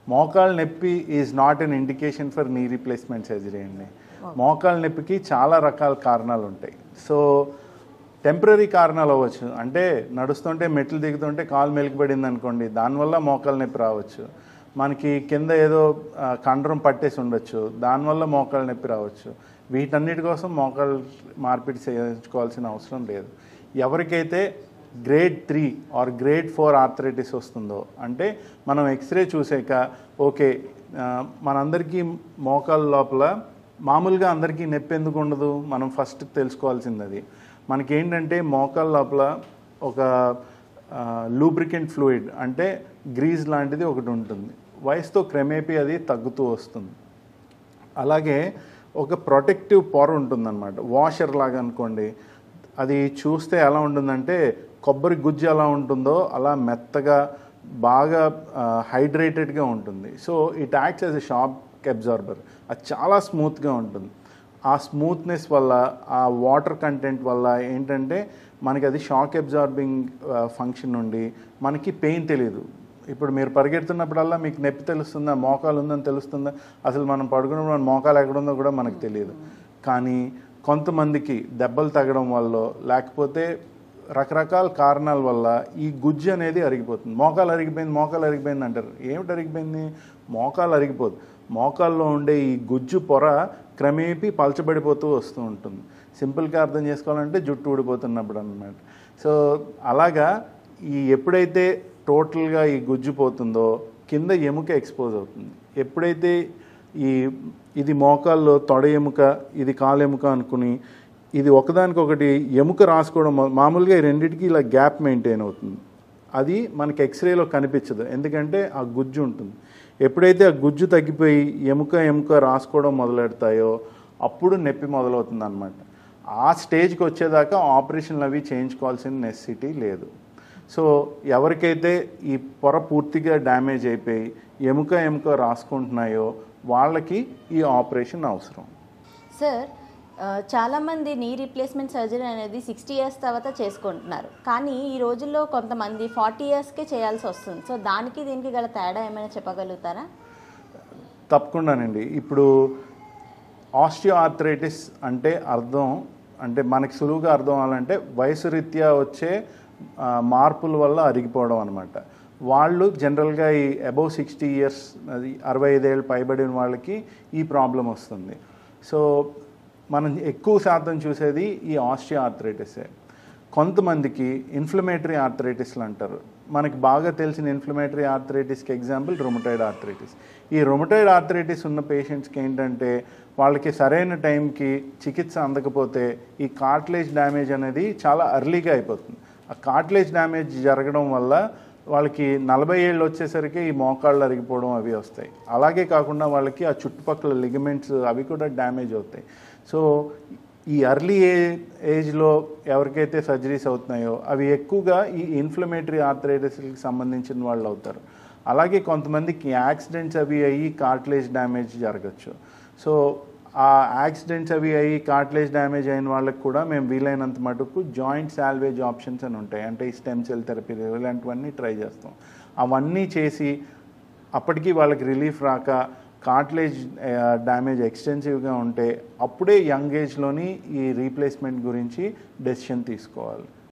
మోకాళ్ళ నొప్పి is not an indication for knee replacement surgery అండి మోకాళ్ళ నొప్పికి చాలా రకాల కారణాలు ఉంటాయి సో టెంపరీ కారణాలు అవ్వచ్చు అంటే నడుస్తుంటే మెట్లు దిగుతుంటే కాలు మెలికిపడింది అనుకోండి దానివల్ల మోకాళ్ళ నొప్పి రావచ్చు మనకి కింద ఏదో ఆ, కండరం పట్టేసి ఉండొచ్చు దానివల్ల మోకాళ్ళ నొప్పి రావచ్చు వీటన్నిటి కోసం మోకాళ్ళు మార్పిడి చేయించుకోవాల్సిన అవసరం లేదు ఎవరికైతే grade three or grade four arthritis వస్తుందో అంటే మనం ఎక్స్రే చూసాక ఓకే ఆ, మనందరికీ మోకాళ్ళ లోపల మామూలుగా అందరికీ నొప్పి ఎందుకు ఉండదు మనం ఫస్ట్ తెలుసుకోవాల్సింది అది మనకేంటంటే మోకాళ్ళ లోపల ఒక లూబ్రికెంట్ ఫ్లూయిడ్ అంటే గ్రీజ్ లాంటిది ఒకటి ఉంటుంది వయసుతో క్రమేపీ అది తగ్గుతూ వస్తుంది అలాగే ఒక ప్రొటెక్టివ్ పొర ఉంటుందన్నమాట వాషర్ లాగా అనుకోండి అది చూస్తే ఎలా ఉంటుందంటే కొబ్బరి గుజ్జు ఎలా ఉంటుందో అలా మెత్తగా బాగా హైడ్రేటెడ్గా ఉంటుంది so it acts as a shock absorber అది చాలా స్మూత్గా ఉంటుంది ఆ స్మూత్నెస్ వల్ల ఆ వాటర్ కంటెంట్ వల్ల ఏంటంటే మనకి అది షాక్ అబ్జార్బింగ్ ఫంక్షన్ నుండి మనకి పెయిన్ తెలియదు ఇప్పుడు మీరు పరిగెడుతున్నప్పుడల్లా మీకు నొప్పి తెలుస్తుందా మోకాలు ఉందని తెలుస్తుందా అసలు మనం పడుకున్నప్పుడు మన మోకాలు ఎక్కడుందో కూడా మనకు తెలియదు కానీ కొంతమందికి దెబ్బలు తగ్గడం వల్ల లేకపోతే రకరకాల కారణాల వల్ల ఈ గుజ్జు అనేది అరిగిపోతుంది మోకాలు అరిగిపోయింది మోకాలు అరిగిపోయింది అంటారు ఏమిటి అరిగిపోయింది మోకాలు అరిగిపోదు మోకాల్లో ఉండే ఈ గుజ్జు పొర క్రమేపీ పలచబడిపోతూ వస్తూ ఉంటుంది సింపుల్గా అర్థం చేసుకోవాలంటే జుట్టు ఊడిపోతున్నప్పుడు అన్నమాట సో అలాగా ఈ ఎప్పుడైతే టోటల్గా ఈ గుజ్జు పోతుందో కింద ఎముక ఎక్స్పోజ్ అవుతుంది ఎప్పుడైతే ఈ ఇది మోకాల్లో తొడ ఎముక ఇది కాలు ఎముక అనుకుని ఇది ఒకదానికొకటి ఎముక రాసుకోవడం మొ- మామూలుగా ఈ రెండింటికి ఇలా గ్యాప్ మెయింటైన్ అవుతుంది అది మనకి ఎక్స్రేలో కనిపించదు ఎందుకంటే ఆ గుజ్జు ఉంటుంది ఎప్పుడైతే ఆ గుజ్జు తగ్గిపోయి ఎముక ఎముక రాసుకోవడం మొదలెడతాయో అప్పుడు నొప్పి మొదలవుతుంది అనమాట ఆ స్టేజ్కి వచ్చేదాకా ఆపరేషన్లు అవి చేయించుకోవాల్సిన నెసెసిటీ లేదు సో ఎవరికైతే ఈ పొర పూర్తిగా డ్యామేజ్ అయిపోయి ఎముక ఎముక రాసుకుంటున్నాయో వాళ్ళకి ఈ ఆపరేషన్ అవసరం సార్ ఆ, చాలామంది నీ రీప్లేస్మెంట్ సర్జరీ అనేది సిక్స్టీ ఇయర్స్ తర్వాత చేసుకుంటున్నారు కానీ ఈ రోజుల్లో కొంతమంది ఫార్టీ ఇయర్స్కే చేయాల్సి వస్తుంది సో దానికి దీనికి గల తేడా ఏమైనా చెప్పగలుగుతారా తప్పకుండానండి ఇప్పుడు ఆస్టియో ఆర్థరైటిస్ అంటే అర్థం అంటే మనకి సులువుగా అర్థం అవ్వాలంటే వయసు రీత్యా వచ్చే ఆ, మార్పుల వల్ల అరిగిపోవడం అనమాట వాళ్ళు జనరల్గా ఈ అబౌవ్ సిక్స్టీ ఇయర్స్ అది అరవై ఐదేళ్ళు పైబడిన వాళ్ళకి ఈ ప్రాబ్లం వస్తుంది సో మనం ఎక్కువ శాతం చూసేది ఈ ఆస్టియో ఆర్థరైటిసే కొంతమందికి ఇన్ఫ్లమేటరీ ఆర్థరైటిస్లు అంటారు మనకి బాగా తెలిసిన ఇన్ఫ్లమేటరీ ఆర్థరైటిస్కి ఎగ్జాంపుల్ రొమటైడ్ ఆర్థరైటిస్ ఈ రొమటైడ్ ఆర్థరైటిస్ ఉన్న పేషెంట్స్కి ఏంటంటే వాళ్ళకి సరైన టైంకి చికిత్స అందకపోతే ఈ కార్ట్లేజ్ డ్యామేజ్ అనేది చాలా అర్లీగా అయిపోతుంది ఆ కార్ట్లేజ్ డ్యామేజ్ జరగడం వల్ల వాళ్ళకి నలభై ఏళ్ళు వచ్చేసరికి ఈ మోకాళ్ళు అరిగిపోవడం అవి వస్తాయి అలాగే కాకుండా వాళ్ళకి ఆ చుట్టుపక్కల లిగమెంట్స్ అవి కూడా డ్యామేజ్ అవుతాయి సో ఈ అర్లీ ఏ ఏజ్లో ఎవరికైతే సర్జరీస్ అవుతున్నాయో అవి ఎక్కువగా ఈ ఇన్ఫ్లమేటరీ ఆర్థరైటిస్కి సంబంధించిన వాళ్ళు అవుతారు అలాగే కొంతమందికి యాక్సిడెంట్స్ అవి అయ్యి కార్ట్లేజ్ డ్యామేజ్ జరగచ్చు సో ఆ యాక్సిడెంట్స్ అవి అయ్యి కార్ట్లేజ్ డ్యామేజ్ అయిన వాళ్ళకి కూడా మేము వీలైనంత మటుకు జాయింట్ సాల్వేజ్ ఆప్షన్స్ అని ఉంటాయి అంటే ఈ స్టెమ్ సెల్ థెరపీ ఇలాంటివన్నీ ట్రై చేస్తాం అవన్నీ చేసి అప్పటికి వాళ్ళకి రిలీఫ్ రాక కార్ట్లేజ్ డ్యామేజ్ ఎక్స్టెన్సివ్గా ఉంటే అప్పుడే యంగ్ ఏజ్లోని ఈ రీప్లేస్మెంట్ గురించి డెసిషన్ తీసుకోవాలి